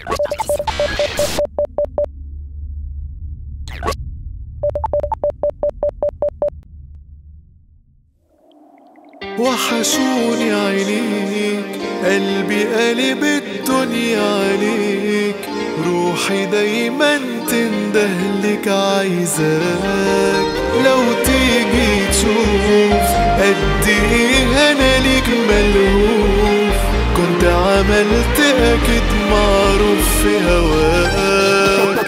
وحشوني عينيك قلبي قلب الدنيا عليك روحي دايما تندهلك عايزاك لو تيجي تشوف قد ايه انا ليك ملهوف كنت عملت اكيد معروف في هواك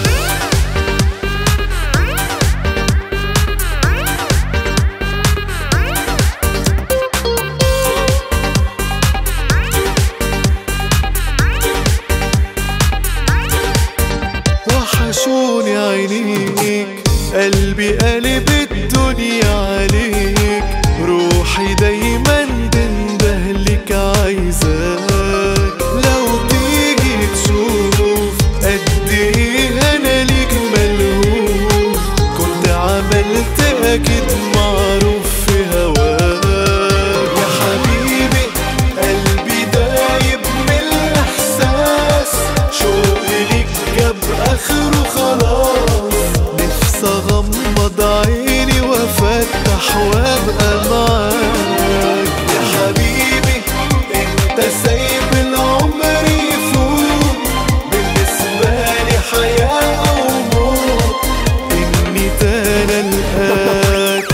وحشوني عينيك قلبي قلب الدنيا عليك روحي دايما تندهلك عايزاك لو تيجي تشوف قد ايه انا ليك ملهوف كنت عملت اكيد معروف في هواك يا حبيبي قلبي دايب من الاحساس شوقي ليك جاب اخره خلاص نفسي اغمض عيني وافتح وابقى معاك يا حبيبي انت سايب العمر يفوت بالنسبة لي حياة او موت اني تانا الآن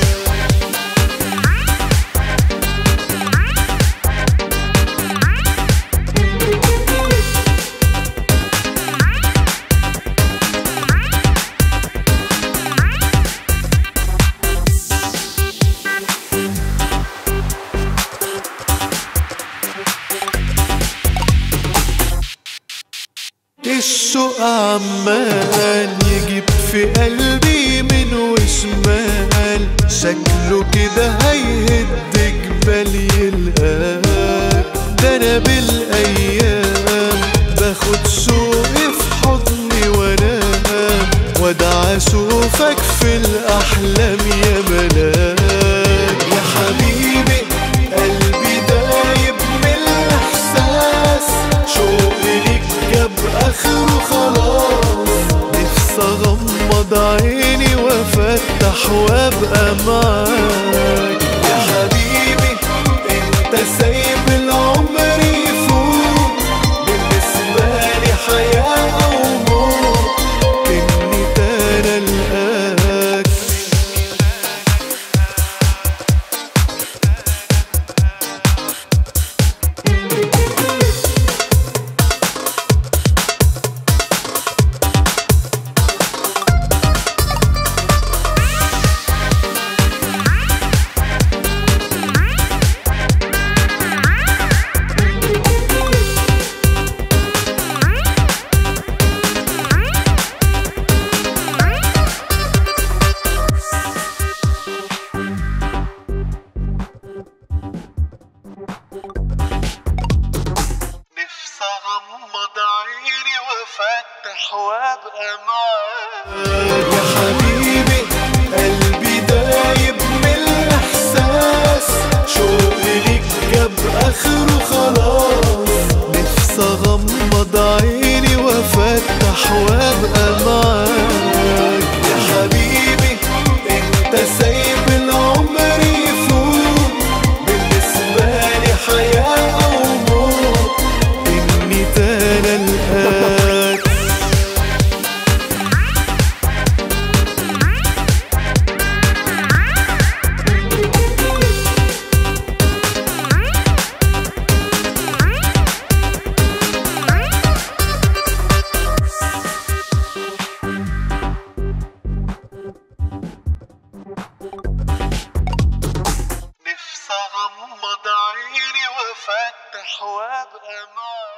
الشوق عمال يجيب في قلبي من وشمال شكله كده هيهد جبال يلقاك ده انا بالايام باخد شوقي في حضني وانام وادعى اشوفك في الاحلام يا ملاك يا حبيبي قلبي دايب من الاحساس شوقي ليك جاب اخره خلاص نفسي اغمض عيني وافتح وابقى معاك يا حبيبي انت سايب العمر يفوت بالنسبة لي حياة او موت اني تانا الآك نفسي اغمض عيني وافتح وابقى معاك يا حبيبي قلبي دايب من الاحساس شوقي ليك جاب اخره خلاص نفسي اغمض عيني وافتح وابقى معاك يا حبيبي انت سايب العمر يفوت بالنسبة لي حياة او موت اني تانا الآن نفسي اغمض عيني وافتح وابقى معاك